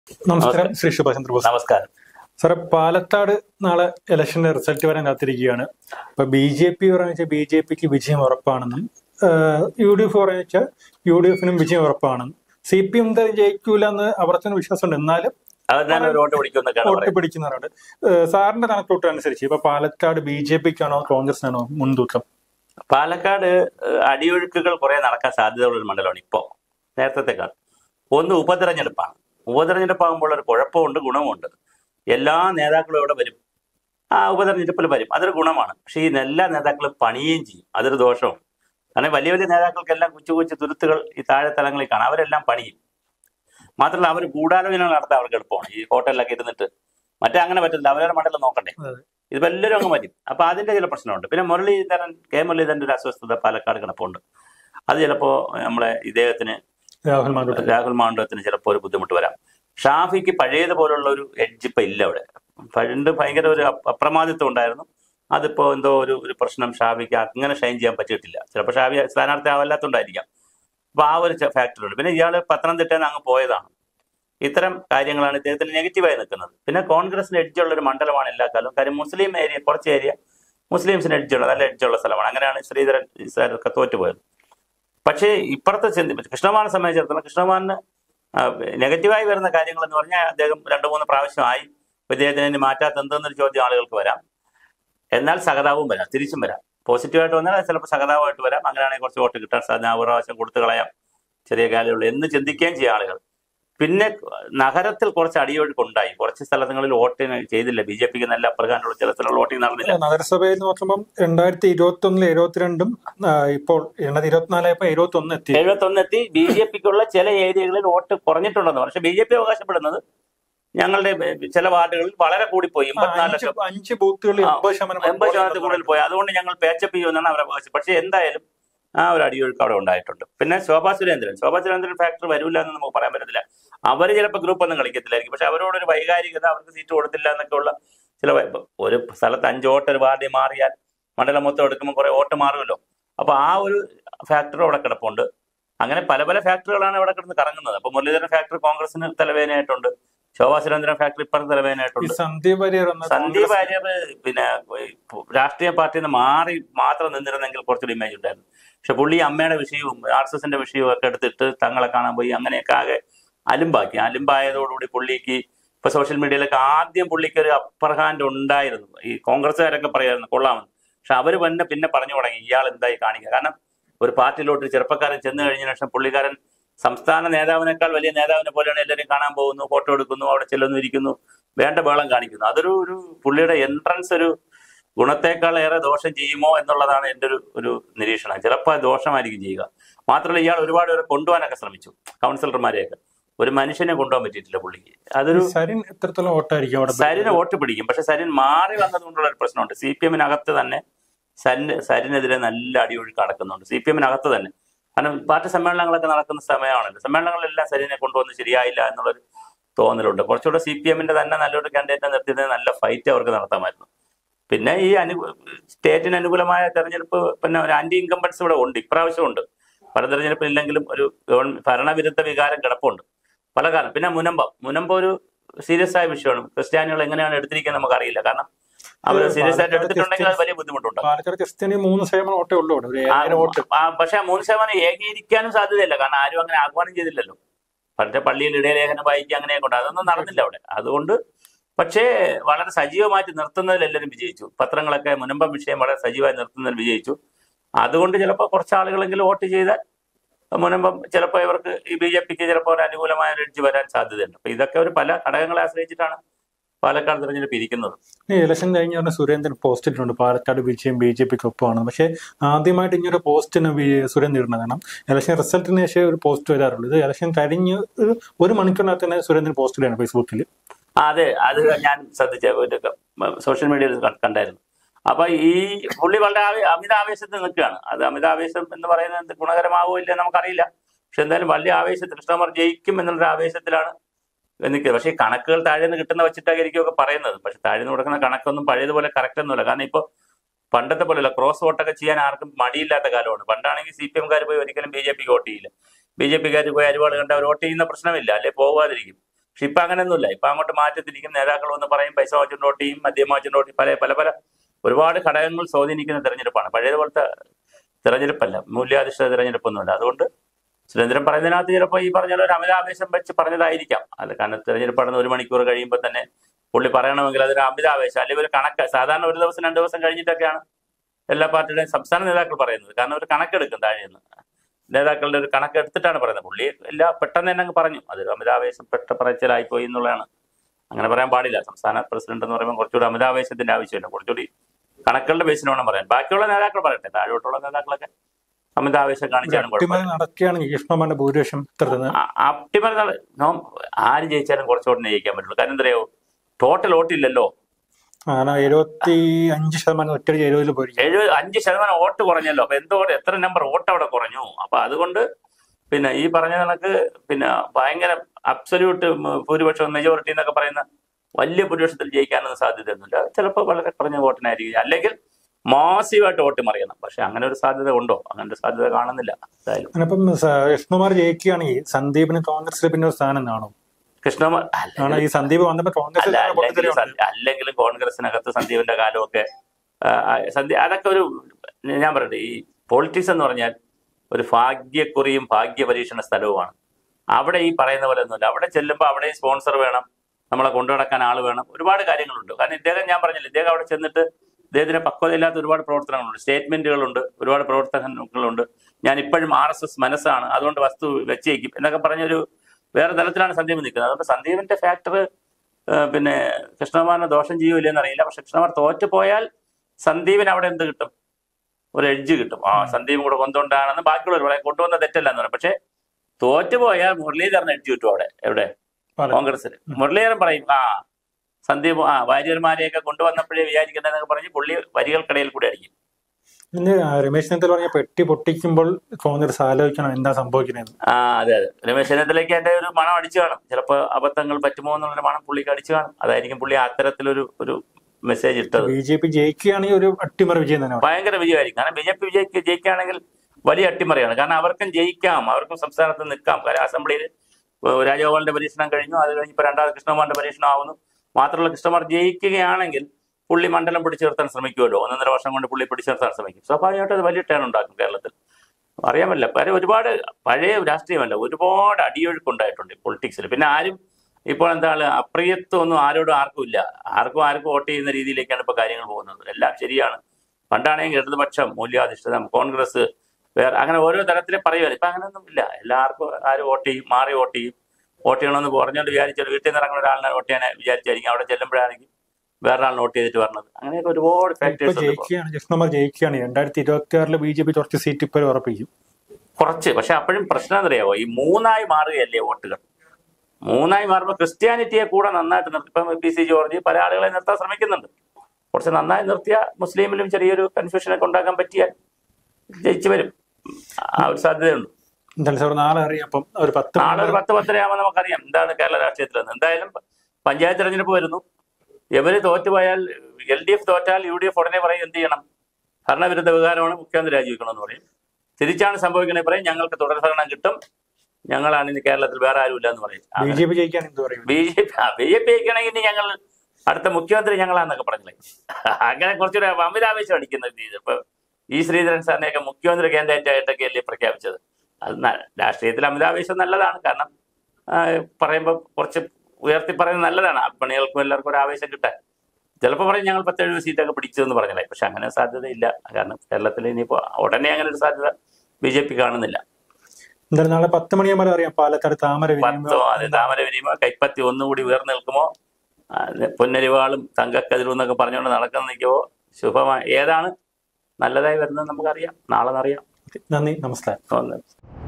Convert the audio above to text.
നമസ്കാരം ശ്രീ സുഭാഷ് ചന്ദ്രബോസ് നമസ്കാരം സാറെ പാലക്കാട് നാളെ ഇലക്ഷന്റെ റിസൾട്ട് വരാൻ കാത്തിരിക്കുകയാണ് അപ്പൊ ബി ജെ പി പറഞ്ഞാൽ ബി ജെ പിക്ക് വിജയം ഉറപ്പാണെന്നും യു ഡി എഫ് പറഞ്ഞാൽ യു ഡി എഫിനും വിജയം ഉറപ്പാണെന്നും സി പി എം എന്തായാലും ജയിക്കൂല എന്ന് അവർച്ചന വിശ്വാസമുണ്ട് എന്നാലും അത് ഞാൻ ഒരു വോട്ട് പിടിക്കുമെന്നൊക്കെയാണ് വോട്ട് പറയുന്നത് പിടിക്കുന്നവരുണ്ട് ഏഹ് സാറിന്റെ കണക്കൂട്ട് അനുസരിച്ച് ഇപ്പൊ പാലക്കാട് ബി ജെ പിക്കാണോ കോൺഗ്രസിനാണോ മുൻതൂക്കം പാലക്കാട് ഏഹ്, അടിയൊഴുക്കുകൾ കുറെ നടക്കാൻ സാധ്യതയുള്ള ഒരു മണ്ഡലമാണ് ഇപ്പോ നേരത്തെക്കാൾ ഒന്ന് ഉപതെരഞ്ഞെടുപ്പാണ് ഉപതെരഞ്ഞെടുപ്പാകുമ്പോൾ ഒരു കുഴപ്പമുണ്ട് ഗുണമുണ്ട് എല്ലാ നേതാക്കളും ഇവിടെ വരും ആ ഉപതെരഞ്ഞെടുപ്പിൽ വരും അതൊരു ഗുണമാണ് പക്ഷേ ഈ എല്ലാ നേതാക്കളും പണിയുകയും ചെയ്യും അതൊരു ദോഷവും കാരണം വലിയ വലിയ നേതാക്കൾക്കെല്ലാം കൊച്ചു കൊച്ചു തുരുത്തുകൾ ഈ താഴെ തലങ്ങളിൽ കാണാം അവരെല്ലാം പണിയും മാത്രമല്ല അവർ ഗൂഢാലോചന നടത്താൻ അവർക്ക് എളുപ്പമാണ് ഈ ഹോട്ടലിലൊക്കെ ഇരുന്നിട്ട് മറ്റേ അങ്ങനെ പറ്റില്ല അവരുടെ മണ്ഡലം നോക്കണ്ടേ അതെ. ഇതിപ്പോ എല്ലാവരും അങ്ങ് വരും അപ്പൊ അതിന്റെ ചില പ്രശ്നമുണ്ട് പിന്നെ മുരളീധരൻ കെ മുരളീധരന്റെ ഒരു അസ്വസ്ഥത പാലക്കാട് കിടപ്പുണ്ട് അത് ചിലപ്പോ നമ്മളെ ഇദ്ദേഹത്തിന് രാഹുൽ മാൻഡോട്ട് രാഹുൽ മാണ്ഡവത്തിന് ചിലപ്പോൾ ഒരു ബുദ്ധിമുട്ട് വരാം ഷാഫിക്ക് പഴയതുപോലുള്ള ഒരു എഡ്ജ് ഇപ്പൊ ഇല്ല അവിടെ പണ്ട് ഭയങ്കര ഒരു അപ്- അപ്രമാദിത്വം ഉണ്ടായിരുന്നു അതിപ്പോ എന്തോ ഒരു ഒരു പ്രശ്നം ഷാഫിക്ക് അങ്ങനെ ഷൈൻ ചെയ്യാൻ പറ്റിയിട്ടില്ല ചിലപ്പോൾ ഷാഫി സ്ഥാനാർത്ഥി ആവല്ലാത്തോണ്ടായിരിക്കാം അപ്പൊ ആ ഒരു ഫാക്ടർ ഉണ്ട് പിന്നെ ഇയാള് പത്തനംതിട്ടയിൽ നിന്ന് അങ്ങ് പോയതാണ് ഇത്തരം കാര്യങ്ങളാണ് ഇദ്ദേഹത്തിന് നെഗറ്റീവായി നിൽക്കുന്നത് പിന്നെ കോൺഗ്രസിന് എഡ്ജുള്ള ഒരു മണ്ഡലമാണ് എല്ലാ കാലവും കാര്യം മുസ്ലിം ഏരിയ കുറച്ച് ഏരിയ മുസ്ലിംസിന് എഡ്ജുള്ള നല്ല എഡ്ജുള്ള സ്ഥലമാണ് അങ്ങനെയാണ് ശ്രീധരൻ സാരൊക്കെ തോറ്റുപോയത് പക്ഷേ ഇപ്പുറത്തെ ചിന്തി കൃഷ്ണകുമാറിനെ സംബന്ധിച്ചിടത്തോളം കൃഷ്ണകുമാറിന് ആ, നെഗറ്റീവായി വരുന്ന കാര്യങ്ങൾ എന്ന് പറഞ്ഞാൽ അദ്ദേഹം രണ്ട് മൂന്ന് പ്രാവശ്യമായി ഇപ്പൊ ഇദ്ദേഹത്തിന് ഇനി മാറ്റാത്ത എന്തെന്നൊരു ചോദ്യം ആളുകൾക്ക് വരാം എന്നാൽ സഹതാവും വരാം തിരിച്ചും വരാം പോസിറ്റീവായിട്ട് വന്നാൽ അത് ചിലപ്പോൾ സഹതാവായിട്ട് വരാം അങ്ങനെയാണെങ്കിൽ കുറച്ച് വോട്ട് കിട്ടാൻ സാധ്യത ആ ഒരു പ്രാവശ്യം കൊടുത്തു കളയാം ചെറിയ കാലമുള്ളൂ എന്ന് ചിന്തിക്കുകയും ചെയ്യും ആളുകൾ പിന്നെ നഗരത്തിൽ കുറച്ച് അടിയൊഴുക്കുണ്ടായി കുറച്ച് സ്ഥലങ്ങളിൽ വോട്ടിന് ചെയ്തില്ല ബി ജെ പിക്ക് നല്ല അപ്രകാരമുള്ള ചില സ്ഥലങ്ങളിൽ വോട്ടിംഗ് നടന്നില്ല നഗരസഭയിൽ നോക്കുമ്പോൾ രണ്ടായിരത്തി ഇരുപത്തി ഒന്നിൽ എഴുപത്തിരണ്ടും ആ, ഇപ്പോൾ രണ്ടായിരത്തി ഇരുപത്തിനാലായപ്പോ എഴുപത്തി ഒന്ന് എത്തി എഴുപത്തൊന്ന് എത്തി ബി ജെ പിക്കുള്ള ചില ഏരിയകളിൽ വോട്ട് കുറഞ്ഞിട്ടുണ്ടെന്ന് പക്ഷെ ബി ജെ പി അവകാശപ്പെടുന്നത് ഞങ്ങളുടെ ചില വാർഡുകളിൽ വളരെ കൂടിപ്പോയി ആ, എൺപത്തിനാല് അഞ്ച് ലക്ഷം അഞ്ച് ബൂത്തുകളിൽ ആ, എൺപത് ശതമാനം എൺപത് ശതമാനത്തിൽ കൂടുതൽ പോയി അതുകൊണ്ട് ഞങ്ങൾ പേച്ചപ്പ് ചെയ്യുമെന്നാണ് അവർ അവകാശം പക്ഷെ എന്തായാലും ആ ഒരു അടിയൊഴുക്ക് അവിടെ ഉണ്ടായിട്ടുണ്ട് പിന്നെ ശോഭാ സുരേന്ദ്രൻ ശോഭാ സുരേന്ദ്രൻ ഫാക്ടർ വരില്ല എന്ന് നമുക്ക് പറയാൻ പറ്റത്തില്ല അവർ ചിലപ്പോൾ ഗ്രൂപ്പ് ഒന്നും കളിക്കത്തില്ലായിരിക്കും പക്ഷെ അവരോടൊരു വൈകാരികത അവർക്ക് സീറ്റ് കൊടുത്തില്ല എന്നൊക്കെ ഉള്ള ചില വൈ- ഒരു സ്ഥലത്ത് അഞ്ച് വോട്ട് ഒരു വാർഡിൽ മാറിയാൽ മണ്ഡലം മൊത്തം എടുക്കുമ്പോൾ കുറെ വോട്ട് മാറുമല്ലോ അപ്പൊ ആ ഒരു ഫാക്ടർ അവിടെ കിടപ്പുണ്ട് അങ്ങനെ പല പല ഫാക്ടറികളാണ് ഇവിടെ കിടന്ന് കറങ്ങുന്നത് അപ്പൊ മുരളീധരൻ ഫാക്ടറി കോൺഗ്രസിന് തലവേദനയായിട്ടുണ്ട് ശോഭാ സുരേന്ദ്രൻ ഫാക്ടറി ഇപ്പുറത്ത് ഈ തലവേദനയായിട്ടുണ്ട് സന്ദീപ് വാര്യർ എന്ന സന്ദീപ് കോൺഗ്രസ് വാര്യർ പിന്നെ ഈ രാഷ്ട്രീയ പാർട്ടിയിൽ നിന്ന് മാറി മാത്രം നിന്നിരുന്നെങ്കിൽ കുറച്ചൊരു ഇമേജ് ഉണ്ടായിരുന്നു പക്ഷെ പുള്ളി അമ്മയുടെ വിഷയവും ആർ എസ് എസിന്റെ വിഷയവും ഒക്കെ എടുത്തിട്ട് തങ്ങളെ കാണാൻ പോയി അങ്ങനെയൊക്കെ ആകെ അലിമ്പാക്കി അലിമ്പായതോടുകൂടി പുള്ളിക്ക് ഇപ്പൊ സോഷ്യൽ മീഡിയയിലൊക്കെ ആദ്യം പുള്ളിക്ക് ഒരു അപ്പർ ഹാൻഡ് ഉണ്ടായിരുന്നു ഈ കോൺഗ്രസ്സുകാരൊക്കെ പറയായിരുന്നു കൊള്ളാമെന്ന് പക്ഷെ അവർ തന്നെ പിന്നെ പറഞ്ഞു തുടങ്ങി ഇയാൾ എന്തായി കാണിക്കുക കാരണം ഒരു പാർട്ടിയിലോട്ട് ഒരു ചെറുപ്പക്കാരൻ ചെന്ന് കഴിഞ്ഞ ശേഷം പുള്ളിക്കാരൻ സംസ്ഥാന നേതാവിനേക്കാൾ വലിയ നേതാവിനെ പോലെയാണ് എല്ലാവരും കാണാൻ പോകുന്നു ഫോട്ടോ എടുക്കുന്നു അവിടെ ചെല്ലുന്നു ഇരിക്കുന്നു വേണ്ട ബേളം കാണിക്കുന്നു അതൊരു ഒരു പുള്ളിയുടെ എൻട്രൻസ് ഒരു ഗുണത്തേക്കാൾ ഏറെ ദോഷം ചെയ്യുമോ എന്നുള്ളതാണ് എൻ്റെ ഒരു ഒരു നിരീക്ഷണം ചിലപ്പോൾ അത് ദോഷമായിരിക്കും ചെയ്യുക മാത്രമല്ല ഇയാൾ ഒരുപാട് പേരെ കൊണ്ടുപോകാനൊക്കെ ശ്രമിച്ചു കൗൺസിലർമാരെയൊക്കെ ഒരു മനുഷ്യനെ കൊണ്ടുപോകാൻ പറ്റിയിട്ടില്ല പുള്ളിക്ക് അതൊരു സരിൻ എത്രത്തോളം വോട്ടായിരിക്കും അവിടെ സരിന് വോട്ട് പിടിക്കും പക്ഷെ സരിൻ മാറി വന്നതുകൊണ്ടുള്ള ഒരു പ്രശ്നമുണ്ട് സി പി എമ്മിനകത്ത് തന്നെ സരിന് സരിനെതിരെ നല്ല അടിയൊഴുക്ക് നടക്കുന്നുണ്ട് സി പി എമ്മിനകത്ത് തന്നെ കാരണം പാർട്ടി സമ്മേളനങ്ങളൊക്കെ നടക്കുന്ന സമയമാണല്ലോ സമ്മേളനങ്ങളിലെല്ലാം സരിനെ കൊണ്ടുവന്ന് ശരിയായില്ല എന്നുള്ളൊരു തോന്നലുണ്ട് കുറച്ചുകൂടെ സി പി എമ്മിന്റെ തന്നെ നല്ലൊരു കാൻഡിഡേറ്റിനെ നിർത്തിയത് നല്ല ഫൈറ്റ് അവർക്ക് നടത്താമായിരുന്നു പിന്നെ ഈ അനു സ്റ്റേറ്റിന് അനുകൂലമായ തെരഞ്ഞെടുപ്പ് പിന്നെ ഒരു ആന്റി ഇൻകംബൻസ് ഇവിടെ ഉണ്ട് ഇപ്രാവശ്യം ഉണ്ട് പല തെരഞ്ഞെടുപ്പിൽ ഇല്ലെങ്കിലും ഒരു ഗവൺമെന്റ് ഭരണവിരുദ്ധ വികാരം കിടപ്പുണ്ട് പല കാലം പിന്നെ മുനമ്പം മുനമ്പം ഒരു സീരിയസ് ആയ വിഷയമാണ് ക്രിസ്ത്യാനികൾ എങ്ങനെയാണ് എടുത്തിരിക്കുന്നത് നമുക്കറിയില്ല കാരണം അവർ സീരിയസ് ആയിട്ട് എടുത്തിട്ടുണ്ടെങ്കിൽ അത് വലിയ ബുദ്ധിമുട്ടുണ്ട് പാലക്കാട് ക്രിസ്ത്യാനി മൂന്ന് ശതമാനം വോട്ടേ ഉള്ളൂ അവിടെ ഒരു ഏഴായിരം വോട്ട് പക്ഷെ ആ മൂന്ന് ശതമാനം ഏകീകരിക്കാനും സാധ്യതയില്ല കാരണം ആരും അങ്ങനെ ആഹ്വാനം ചെയ്തില്ലല്ലോ പണ്ടത്തെ പള്ളിയിൽ ഇടയലേഖനം വായിക്കുക അങ്ങനെയൊക്കെ ഉണ്ട് അതൊന്നും നടന്നില്ല അവിടെ അതുകൊണ്ട് പക്ഷേ വളരെ സജീവമായിട്ട് നിർത്തുന്നതിൽ എല്ലാവരും വിജയിച്ചു പത്രങ്ങളൊക്കെ മുനമ്പം വിഷയം വളരെ സജീവമായി നിർത്തുന്നതിൽ വിജയിച്ചു അതുകൊണ്ട് ചിലപ്പോൾ കുറച്ച് ആളുകളെങ്കിലും വോട്ട് ചെയ്താൽ മുനമ്പം ചിലപ്പോൾ ഇവർക്ക് ഈ ബി ജെ പിക്ക് ചിലപ്പോൾ ഒരു അനുകൂലമായ ഒരു എഡ്ജ് വരാൻ സാധ്യതയുണ്ട് അപ്പൊ ഇതൊക്കെ ഒരു പല ഘടകങ്ങളെ ആശ്രയിച്ചിട്ടാണ് പാലക്കാട് തെരഞ്ഞെടുപ്പ് ഇരിക്കുന്നത് ഈ ഇലക്ഷൻ കഴിഞ്ഞ ഉടനെ സുരേന്ദ്രൻ പോസ്റ്റ് ഇട്ടിട്ടുണ്ട് പാലക്കാട് വിജയം ബി ജെ പിക്ക് ഒപ്പമാണ് പക്ഷേ ആദ്യമായിട്ട് ഇങ്ങനെ ഒരു പോസ്റ്റിന് വി- സുരേന്ദ്രൻ ഇടുന്നത് കാരണം ഇലക്ഷൻ റിസൾട്ടിന് ശേഷം ഒരു പോസ്റ്റ് വരാറുള്ളൂ ഇത് ഇലക്ഷൻ കഴിഞ്ഞ് ഒരു- ഒരു മണിക്കൂറിനകത്ത് തന്നെ സുരേന്ദ്രൻ പോസ്റ്റ് ഇടുകയാണ് ഫേസ്ബുക്കിൽ ആ, അതെ അത് ഞാൻ ശ്രദ്ധിച്ച ഒരു സോഷ്യൽ മീഡിയയിൽ ക- കണ്ടായിരുന്നു അപ്പൊ ഈ പുള്ളി വളരെ ആവേ- അമിത ആവേശത്തിൽ നിൽക്കുകയാണ് അത് അമിത ആവേശം എന്ന് പറയുന്നത് ഗുണകരമാവോ ഇല്ല നമുക്കറിയില്ല പക്ഷെ എന്തായാലും വലിയ ആവേശത്തിൽ കൃഷ്ണകുമാർ ജയിക്കും എന്നുള്ളൊരു ആവേശത്തിലാണ് നിൽക്കുന്നത് പക്ഷേ ഈ കണക്കുകൾ താഴെ നിന്ന് കിട്ടുന്ന വെച്ചിട്ടായിരിക്കും ഒക്കെ പറയുന്നത് പക്ഷെ താഴെ നിന്ന് കൊടുക്കുന്ന കണക്കൊന്നും പഴയതുപോലെ കറക്റ്റ് ഒന്നുമില്ല കാരണം ഇപ്പോൾ പണ്ടത്തെ പോലെയല്ല ക്രോസ് വോട്ടൊക്കെ ചെയ്യാൻ ആർക്കും മടിയില്ലാത്ത കാലമാണ് പണ്ടാണെങ്കിൽ സി പി എംകാർ പോയി ഒരിക്കലും ബി ജെ പിക്ക് വോട്ട് ചെയ്യില്ല ബി ജെ പിക്കാർ പോയി അരിവാൾ കണ്ട് അവർ വോട്ട് ചെയ്യുന്ന പ്രശ്നമില്ല അല്ലെ പോകാതിരിക്കും പക്ഷെ ഇപ്പൊ അങ്ങനെയൊന്നുമില്ല ഇപ്പൊ അങ്ങോട്ട് മാറ്റത്തിരിക്കും നേതാക്കൾ വന്ന് പറയും പൈസ വാങ്ങിച്ചുകൊണ്ട് വോട്ട് ചെയ്യും മദ്യം വാങ്ങിച്ചുകൊണ്ട് വോട്ട് ചെയ്യും പല പല പല ഒരുപാട് ഘടകങ്ങൾ സ്വാധീനിക്കുന്ന തെരഞ്ഞെടുപ്പാണ് പഴയതുപോലത്തെ തെരഞ്ഞെടുപ്പല്ല മൂല്യാധിഷ്ഠിത തെരഞ്ഞെടുപ്പൊന്നുമില്ല അതുകൊണ്ട് സുരേന്ദ്രൻ പറയുന്നതിനകത്ത് ചിലപ്പോൾ ഈ പറഞ്ഞ പോലെ ഒരു അമിതാവേശം വെച്ച് പറഞ്ഞതായിരിക്കാം അല്ല കാരണം തെരഞ്ഞെടുപ്പാണെന്ന് ഒരു മണിക്കൂർ കഴിയുമ്പോൾ തന്നെ പുള്ളി പറയണമെങ്കിൽ അതൊരു അമിതാവേശം അല്ലെങ്കിൽ ഒരു കണക്ക് സാധാരണ ഒരു ദിവസം രണ്ട് ദിവസം കഴിഞ്ഞിട്ടൊക്കെയാണ് എല്ലാ പാർട്ടിയുടെയും സംസ്ഥാന നേതാക്കൾ പറയുന്നത് കാരണം ഒരു കണക്കെടുക്കും താഴെ നിന്ന് നേതാക്കളുടെ ഒരു കണക്ക് എടുത്തിട്ടാണ് പറയുന്നത് പുള്ളി എല്ലാം പെട്ടെന്ന് തന്നെ അങ്ങ് പറഞ്ഞു അതൊരു അമിതാവേശം പെട്ട പറച്ചിലായിപ്പോയി എന്നുള്ളതാണ് അങ്ങനെ പറയാൻ പാടില്ല സംസ്ഥാന പ്രസിഡന്റ് എന്ന് പറയുമ്പോൾ കുറച്ചുകൂടി അമിതാവേശത്തിന്റെ ആവശ്യമില്ല കുറച്ചുകൂടി കണക്കുകളുടെ ബേസിൽ വേണം പറയാൻ ബാക്കിയുള്ള നേതാക്കൾ പറയട്ടെ താഴോട്ടുള്ള നേതാക്കളൊക്കെ അമിതാവേശം കാണിച്ചാലും കുഴപ്പമില്ല അട്ടിമറി നടക്കുകയാണെങ്കിൽ കൃഷ്ണമാരുടെ ഭൂരിപക്ഷം ഇത്രത്തിന് അട്ടിമറി നട- നോ- ആര് ജയിച്ചാലും കുറച്ച് വോട്ടിനെ ജയിക്കാൻ പറ്റുള്ളൂ കാരണം എന്തറിയോ ടോട്ടൽ വോട്ടില്ലല്ലോ അങ്ങനെ എഴുപത്തി അഞ്ച് ശതമാനം ഒറ്റ എഴുപതിൽ പോയിരിക്കും എഴുപത് അഞ്ച് ശതമാനം വോട്ട് കുറഞ്ഞല്ലോ അപ്പൊ എന്തോ എത്ര നമ്പർ വോട്ട് അവിടെ കുറഞ്ഞു അപ്പൊ അതുകൊണ്ട് പിന്നെ ഈ പറഞ്ഞ കണക്ക് പിന്നെ ഭയങ്കര അബ്സല്യൂട്ട് ഭൂരിപക്ഷം മെജോറിറ്റി എന്നൊക്കെ പറയുന്ന വലിയ ഭൂരിപക്ഷത്തിൽ ജയിക്കാനൊന്നും സാധ്യതയൊന്നുമില്ല ചിലപ്പോൾ വളരെ കുറഞ്ഞ വോട്ടിനായിരിക്കും അല്ലെങ്കിൽ മാസീവായിട്ട് വോട്ട് മറിയണം പക്ഷെ അങ്ങനെ ഒരു സാധ്യത ഉണ്ടോ അങ്ങനെ ഒരു സാധ്യത കാണുന്നില്ല എന്തായാലും അങ്ങനെ ഇപ്പം സ- കൃഷ്ണകുമാർ ജയിക്കുകയാണെങ്കിൽ സന്ദീപിന് കോൺഗ്രസിൽ പിന്നെ ഒരു സ്ഥാനം കാണോ കൃഷ്ണകുമാർ ആണ് ഈ സന്ദീപ് വന്നപ്പോ കോൺഗ്രസ് അല്ല അല്ലെങ്കിൽ പൊട്ടിത്തെറിയുണ്ട് സന്ദീ- അല്ലെങ്കിലും കോൺഗ്രസിനകത്ത് സന്ദീപിന്റെ കാലമൊക്കെ ആ, ആ, സന്ദീപ് അതൊക്കെ ഒരു ഞാൻ പറയട്ടെ ഈ പൊളിറ്റിക്സ് എന്ന് പറഞ്ഞാൽ ഒരു ഭാഗ്യക്കുറിയും ഭാഗ്യപരീക്ഷണ സ്ഥലവുമാണ് അവിടെ ഈ പറയുന്ന പോലെ ഒന്നുമില്ല അവിടെ ചെല്ലുമ്പോൾ അവിടെയും സ്പോൺസർ വേണം നമ്മളെ കൊണ്ടു നടക്കാൻ ആൾ വേണം ഒരുപാട് കാര്യങ്ങളുണ്ട് കാരണം ഇദ്ദേഹം ഞാൻ പറഞ്ഞില്ല ഇദ്ദേഹം അവിടെ ചെന്നിട്ട് ഇദ്ദേഹത്തിന് പക്വതയില്ലാത്ത ഒരുപാട് പ്രവർത്തനങ്ങളുണ്ട് സ്റ്റേറ്റ്മെന്റുകളുണ്ട് ഒരുപാട് പ്രവർത്തനങ്ങളുണ്ട് ഞാൻ ഇപ്പോഴും ആർ എസ് എസ് മനസ്സാണ് അതുകൊണ്ട് വസ്തു വെച്ചേക്കും എന്നൊക്കെ പറഞ്ഞൊരു വേറെ തലത്തിലാണ് സന്ദീപ് നിൽക്കുന്നത് അതുകൊണ്ട് സന്ദീപിന്റെ ഫാക്ടർ പിന്നെ കൃഷ്ണകുമാറിന് ദോഷം ചെയ്യൂലെന്ന് അറിയില്ല പക്ഷെ കൃഷ്ണകുമാർ തോറ്റു പോയാൽ സന്ദീപിന് അവിടെ എന്ത് കിട്ടും ഒരു എഡ്ജ് കിട്ടും ആ സന്ദീപ് കൂടെ കൊണ്ടുകൊണ്ടാണെന്ന് ബാക്കിയുള്ളവർ പറയാം കൊണ്ടുവന്ന തെറ്റല്ല എന്ന് പറയും പക്ഷെ തോറ്റുപോയാൽ മുരളീധരൻ എഡ്ജ് കിട്ടും അവിടെ എവിടെ പാലക്കാട്. കോൺഗ്രസിൽ മുരളീധരൻ പറയും ആ സന്ദീപ് ആ വാര്യന്മാരെയൊക്കെ കൊണ്ടുവന്നപ്പോഴേ വിചാരിക്കുന്നതെന്നൊക്കെ പറഞ്ഞ് പുള്ളി വരികൾക്കിടയിൽ കൂടെ അടിക്കും ഇന്ന് രമേശ് ചെന്നിത്തല പറഞ്ഞ പെട്ടി പൊട്ടിക്കുമ്പോൾ കോൺഗ്രസ് ആലോചിക്കണം എന്താ സംഭവിക്കുന്നത് ആ അതെ അതെ രമേശ് ചെന്നിത്തലയ്ക്ക് എന്റെ ഒരു മണം അടിച്ചു കാണും ചിലപ്പോൾ അബദ്ധങ്ങൾ പറ്റുമോ എന്നുള്ളൊരു മണം പുള്ളിക്ക് അടിച്ചു കാണും അതായിരിക്കും പുള്ളി അത്തരത്തിലൊരു ഒരു മെസ്സേജ് ഇട്ടത് ബി ജെ പി ജയിക്കുകയാണെങ്കിൽ ഒരു അട്ടിമറി വിജയം തന്നെ ഭയങ്കര വിജയമായിരിക്കും കാരണം ബി ജെ പി വിജയിക്ക് ജയിക്കുകയാണെങ്കിൽ വലിയ അട്ടിമറിയാണ് കാരണം അവർക്കും ജയിക്കാം അവർക്കും സംസ്ഥാനത്ത് നിൽക്കാം കാരണം അസംബ്ലിയിൽ രാജഗോപാലിന്റെ പരീക്ഷണം കഴിഞ്ഞു അത് കഴിഞ്ഞ് ഇപ്പൊ രണ്ടാമത് കൃഷ്ണകുമാറിന്റെ പരീക്ഷണം ആവുന്നു മാത്രമല്ല കൃഷ്ണകുമാർ ജയിക്കുകയാണെങ്കിൽ പുള്ളി മണ്ഡലം പിടിച്ചു നിർത്താൻ ശ്രമിക്കുമല്ലോ ഒന്നൊന്നര വർഷം കൊണ്ട് പുള്ളി പിടിച്ചു നിർത്താൻ ശ്രമിക്കും സ്വാഭാവികമായിട്ടും അത് വലിയ ടേൺ ഉണ്ടാക്കും കേരളത്തിൽ അറിയാൻ പറ്റില്ല കാര്യം ഒരുപാട് പഴയ രാഷ്ട്രീയമല്ല ഒരുപാട് അടിയൊഴുക്കുണ്ടായിട്ടുണ്ട് പൊളിറ്റിക്സിൽ പിന്നെ ആരും ഇപ്പോൾ എന്താണ് അപ്രിയത്വം ഒന്നും ആരോടും ആർക്കും ഇല്ല ആർക്കും ആർക്കും വോട്ട് ചെയ്യുന്ന രീതിയിലേക്കാണ് ഇപ്പൊ കാര്യങ്ങൾ പോകുന്നത് എല്ലാം ശരിയാണ് പണ്ടാണെങ്കിൽ ഇടതുപക്ഷം മൂല്യാധിഷ്ഠിതം കോൺഗ്രസ് വേറെ അങ്ങനെ ഓരോ തരത്തിൽ പറയുമല്ലോ ഇപ്പൊ അങ്ങനെയൊന്നും ഇല്ല എല്ലാവർക്കും ആര് വോട്ട് ചെയ്യും മാറി വോട്ട് ചെയ്യും വോട്ട് ചെയ്യണമെന്ന് പറഞ്ഞുകൊണ്ട് വിചാരിച്ചാൽ വീട്ടിൽ നിന്ന് ഇറങ്ങുന്ന ഒരാളിനെ വോട്ട് ചെയ്യാൻ വിചാരിച്ചായിരിക്കും അവിടെ ചെല്ലുമ്പോഴാണെങ്കിൽ വേറെ ആൾ നോട്ട് ചെയ്തിട്ട് പറഞ്ഞത് അങ്ങനെയൊക്കെ ഒരുപാട് ഇപ്പൊ ഫാക്ടേഴ്സ് ഉണ്ട് ഇപ്പൊ. ജയിക്കുകയാണ് കൃഷ്ണകുമാർ ജയിക്കുകയാണ് രണ്ടായിരത്തി ഇരുപത്തി ആറില് ബി ജെ പി കുറച്ച് സീറ്റ് ഇപ്പോൾ ഉറപ്പിക്കും കുറച്ച് പക്ഷെ അപ്പോഴും പ്രശ്നം എന്തറിയാവോ ഈ മൂന്നായി മാറുകയല്ലേ വോട്ടുകൾ മൂന്നായി മാറുമ്പോൾ ക്രിസ്ത്യാനിറ്റിയെ കൂടെ നന്നായിട്ട് നിർത്തി ഇപ്പം പി സി ജോർജ് പല ആളുകളെ നിർത്താൻ ശ്രമിക്കുന്നുണ്ട് കുറച്ച് നന്നായി നിർത്തിയ മുസ്ലിമിലും ചെറിയൊരു കൺഫ്യൂഷനൊക്കെ ഉണ്ടാക്കാൻ പറ്റിയാൽ ജയിച്ചു വരും ആ ഒരു സാധ്യതയുണ്ട് എന്തായാലും സാർ നാളെ അറിയാം അപ്പം ഒരു പത്ത് നാളെ ഒരു പത്ത് പത്തരയാകുമ്പോൾ നമുക്കറിയാം എന്താണ് കേരള രാഷ്ട്രീയത്തിലെന്ന് എന്തായാലും പഞ്ചായത്ത് തെരഞ്ഞെടുപ്പ് വരുന്നു ഇവര് തോറ്റുപോയാൽ എൽ ഡി എഫ് തോറ്റാൽ യു ഡി എഫ് ഉടനെ പറയും എന്ത് ചെയ്യണം ഭരണവിരുദ്ധ വികാരമാണ് മുഖ്യമന്ത്രി രാജിവെക്കണം എന്ന് പറയും തിരിച്ചാണ് സംഭവിക്കണേ പറയും ഞങ്ങൾക്ക് തുടർഭരണം കിട്ടും ഞങ്ങളാണ് ഇനി കേരളത്തിൽ വേറെ ആരും ഇല്ല എന്ന് പറയും ബി ജെ പി ജയിക്കാൻ എന്ത് പറയും B J P B J P ജയിക്കണമെങ്കിൽ ഇനി ഞങ്ങൾ അടുത്ത മുഖ്യമന്ത്രി ഞങ്ങളാന്നൊക്കെ പറഞ്ഞില്ലേ അങ്ങനെ കുറച്ചുകൂടെ അമിതാവേശം അടിക്കുന്ന രീതി ഇപ്പൊ ഈ ശ്രീധരൻ സാറിനെയൊക്കെ മുഖ്യമന്ത്രി കാൻഡിഡേറ്റ് ആയിട്ടൊക്കെ അല്ലേ പ്രഖ്യാപിച്ചത് അത് ന- രാഷ്ട്രീയത്തിൽ അമിതാവേശം നല്ലതാണ് കാരണം ആ, പറയുമ്പോൾ കുറച്ച് ഉയർത്തി പറയുന്നത് നല്ലതാണ് അപ്പണികൾക്കും എല്ലാവർക്കും ഒരു ആവേശം കിട്ടാൻ ചിലപ്പോൾ പറയും ഞങ്ങൾ പത്തെഴുപത് സീറ്റൊക്കെ പിടിച്ചു എന്ന് പറഞ്ഞില്ലേ പക്ഷെ അങ്ങനെ സാധ്യതയില്ല കാരണം കേരളത്തിൽ ഇനിയിപ്പോൾ ഉടനെ അങ്ങനെ ഒരു സാധ്യത ബി ജെ പി കാണുന്നില്ല എന്തായാലും നാളെ പത്ത് മണിയാകുമ്പോൾ അറിയാം പാലക്കാട് താമര പത്തോ വിനിമയം അത് താമര വിരിയുമോ കൈപ്പത്തി ഒന്നുകൂടി ഉയർന്നു നിൽക്കുമോ ആ, പൊന്നരിവാളും തങ്കക്കതിരും എന്നൊക്കെ പറഞ്ഞുകൊണ്ട് നടക്കുന്ന നിൽക്കുമോ ശുഭമായി ഏതാണ് നല്ലതായി വരുന്നത് നമുക്കറിയാം നാളെ അറിയാം നന്ദി നമസ്കാരം ഒന്ന്